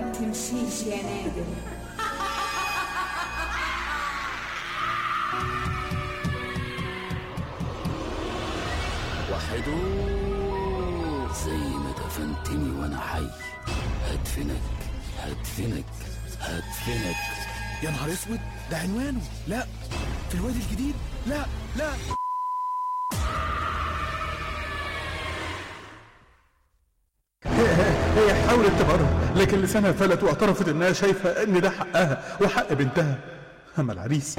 ما تمشيش يا نادر وحدو زي ما دفنتني وانا حي هدفنك هدفنك هدفنك يا نهار اسود ده عنوانه لا في الوادي الجديد لا لا هي حاولت تبرر لكن لسانها فلت واعترفت انها شايفه ان ده حقها وحق بنتها اما العريس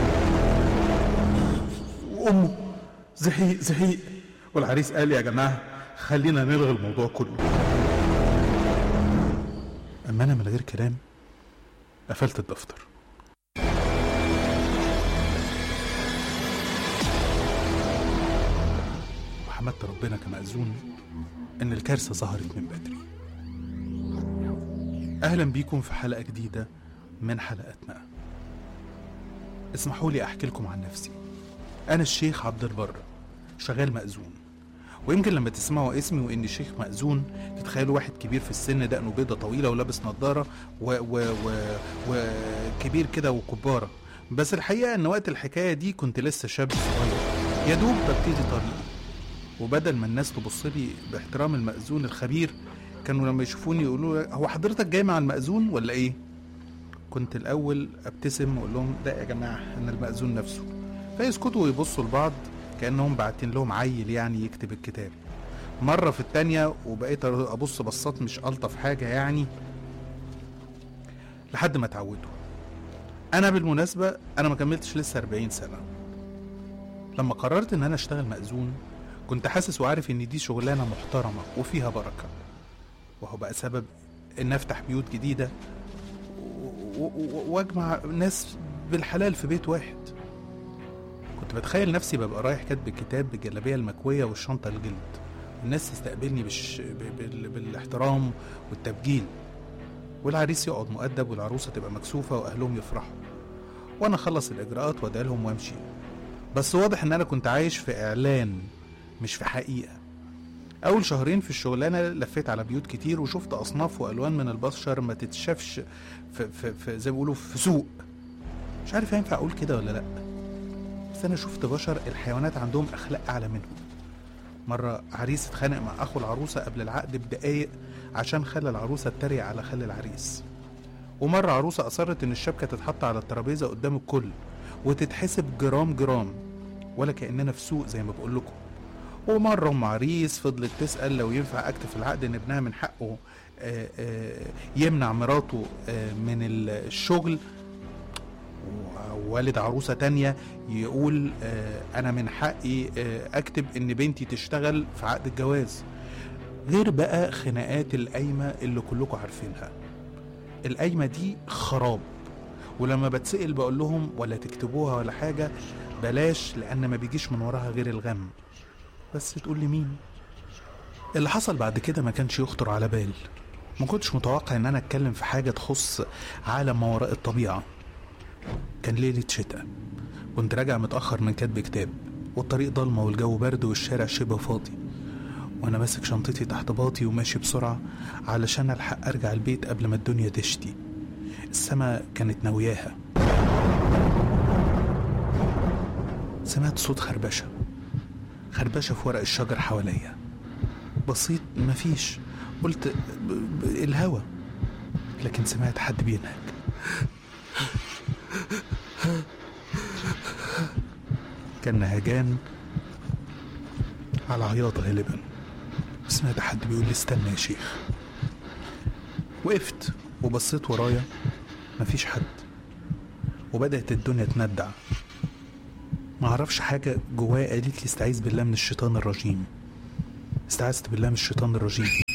وامه زهيق زهيق والعريس قال يا جماعه خلينا نلغي الموضوع كله اما انا من غير كلام قفلت الدفتر وحمدت ربنا كمأذون إن الكارثة ظهرت من بدري أهلا بيكم في حلقة جديدة من حلقاتنا اسمحوا لي أحكي لكم عن نفسي أنا الشيخ عبد البر شغال مأذون ويمكن لما تسمعوا اسمي واني شيخ مأذون تتخيلوا واحد كبير في السن دقنه بيضة طويلة ولابس نظارة و... و... و... وكبير كده وكبارة بس الحقيقة ان وقت الحكاية دي كنت لسه شاب صغير يا دوب ببتدي طريقي وبدل ما الناس تبص لي باحترام المأذون الخبير كانوا لما يشوفوني يقولوا هو حضرتك جاي مع المأذون ولا ايه؟ كنت الاول ابتسم واقول لهم لا يا جماعه انا المأذون نفسه فيسكتوا ويبصوا لبعض كانهم باعتين لهم عيل يعني يكتب الكتاب مره في التانية وبقيت ابص بصات مش الطف حاجه يعني لحد ما اتعودوا انا بالمناسبه انا ما كملتش لسه 40 سنه لما قررت ان انا اشتغل مأذون كنت حاسس وعارف ان دي شغلانه محترمه وفيها بركه وهو بقى سبب ان افتح بيوت جديده و- و- واجمع ناس بالحلال في بيت واحد كنت بتخيل نفسي ببقى رايح كاتب الكتاب بالجلابيه المكويه والشنطه الجلد الناس تستقبلني بالش... ب- بال... بالاحترام والتبجيل والعريس يقعد مؤدب والعروسه تبقى مكسوفه واهلهم يفرحوا وانا اخلص الاجراءات وادعي لهم وامشي بس واضح ان انا كنت عايش في اعلان مش في حقيقه اول شهرين في الشغلانه لفيت على بيوت كتير وشفت اصناف والوان من البشر ما تتشافش في, في, في زي ما بيقولوا في سوق مش عارف ينفع اقول كده ولا لا بس انا شفت بشر الحيوانات عندهم اخلاق اعلى منهم مره عريس اتخانق مع اخو العروسه قبل العقد بدقايق عشان خلى العروسه تتريق على خل العريس ومره عروسه اصرت ان الشبكه تتحط على الترابيزه قدام الكل وتتحسب جرام جرام ولا كاننا في سوق زي ما بقول لكم ومره ام عريس فضلت تسال لو ينفع اكتب في العقد ان ابنها من حقه آه، آه، يمنع مراته آه، من الشغل ووالد عروسة تانية يقول آه، أنا من حقي آه، أكتب إن بنتي تشتغل في عقد الجواز غير بقى خناقات القايمة اللي كلكم عارفينها القايمة دي خراب ولما بتسأل بقول لهم ولا تكتبوها ولا حاجة بلاش لأن ما بيجيش من وراها غير الغم بس تقول لي مين اللي حصل بعد كده ما كانش يخطر على بال ما كنتش متوقع ان انا اتكلم في حاجة تخص عالم ما وراء الطبيعة كان ليلة شتاء كنت راجع متأخر من كتب كتاب والطريق ضلمة والجو برد والشارع شبه فاضي وأنا ماسك شنطتي تحت باطي وماشي بسرعة علشان ألحق أرجع البيت قبل ما الدنيا تشتي السما كانت ناوياها سمعت صوت خربشة خربشة في ورق الشجر حواليا بسيط مفيش قلت ب- ب- الهوا لكن سمعت حد بينهج كان نهجان على عياط غالبا سمعت حد بيقول لي استنى يا شيخ وقفت وبصيت ورايا مفيش حد وبدأت الدنيا تندع معرفش حاجة جوايا قالت لي استعيذ بالله من الشيطان الرجيم استعذت بالله من الشيطان الرجيم